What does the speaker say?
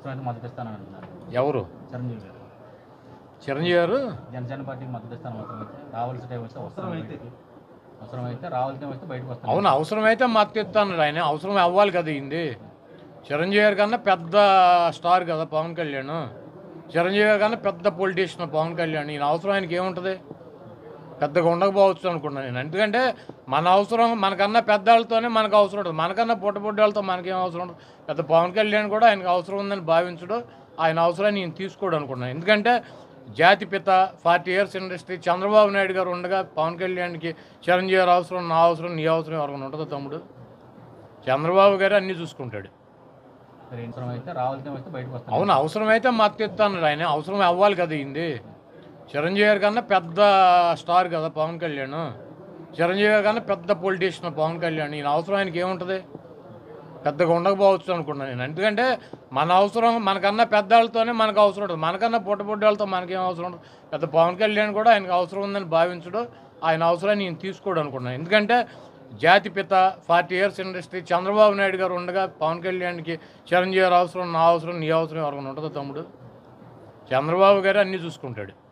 అవసరమైతే మద్దతు ఇస్తానని అంటున్నారు ఎవరు చిరంజీవి గారు చిరంజీవి గారు జనసేన పార్టీకి మద్దతు ఇస్తాను అవసరమైతే రావాల్సిన టైం వస్తే అవసరమైతే అవసరమైతే రావాల్సిన వస్తే బయటకు వస్తాను అవును అవసరమైతే మద్దతు ఇస్తాను ఆయన అవసరం అవ్వాలి కదా ఇంది చిరంజీవి గారి కన్నా పెద్ద స్టార్ కదా పవన్ కళ్యాణ్ చిరంజీవి గారి కన్నా పెద్ద పొలిటీషియన్ పవన్ కళ్యాణ్ ఈయన అవసరం ఆయనకి ఏముంటుంది పెద్దగా ఉండకపోవచ్చు అనుకున్నాను నేను ఎందుకంటే మన అవసరం మనకన్నా పెద్దవాళ్ళతోనే మనకు అవసరం ఉంటుంది మనకన్నా పుట్టబుడ్డాలతో మనకేం అవసరం ఉంటుంది పెద్ద పవన్ కళ్యాణ్ కూడా ఆయనకు అవసరం ఉందని భావించడం ఆయన అవసరాన్ని నేను తీసుకోడు అనుకున్నాను ఎందుకంటే జాతిపిత forty years industry Chandrababu Naidu garu ఉండగా పవన్ కళ్యాణ్కి చిరంజీవి గారు అవసరం నా అవసరం నీ అవసరం ఎవరికైనా ఉంటుందో తమ్ముడు చంద్రబాబు గారు అన్నీ చూసుకుంటాడు మరి అవసరమైతే రావాల్సిన వస్తే బయటకు వస్తాను అవును అవసరమైతే మద్దతు ఇస్తాను ఆయన అవసరం అవ్వాలి కదా ఇంది చిరంజీవి గారి కన్నా పెద్ద స్టార్ కదా పవన్ కళ్యాణ్ చిరంజీవి గారి కన్నా పెద్ద పొలిటీషియన్ పవన్ కళ్యాణ్ ఈయన అవసరం ఆయనకి ఏముంటుంది పెద్దగా ఉండకపోవచ్చు అనుకున్నాను నేను ఎందుకంటే మన అవసరం మనకన్నా పెద్దవాళ్ళతోనే మనకు అవసరం ఉంటుంది మనకన్నా పుట్టబుడ్డాలతో మనకేం అవసరం ఉంటుంది పెద్ద పవన్ కళ్యాణ్ కూడా ఆయనకు అవసరం ఉందని భావించడం ఆయన అవసరాన్ని నేను తీసుకోడు అనుకున్నాను ఎందుకంటే జాతిపిత forty years industry Chandrababu Naidu garu ఉండగా పవన్ కళ్యాణ్కి చిరంజీవి గారు అవసరం నా అవసరం నీ అవసరం ఎవరికైనా ఉంటుందో తమ్ముడు చంద్రబాబు గారు అన్నీ చూసుకుంటాడు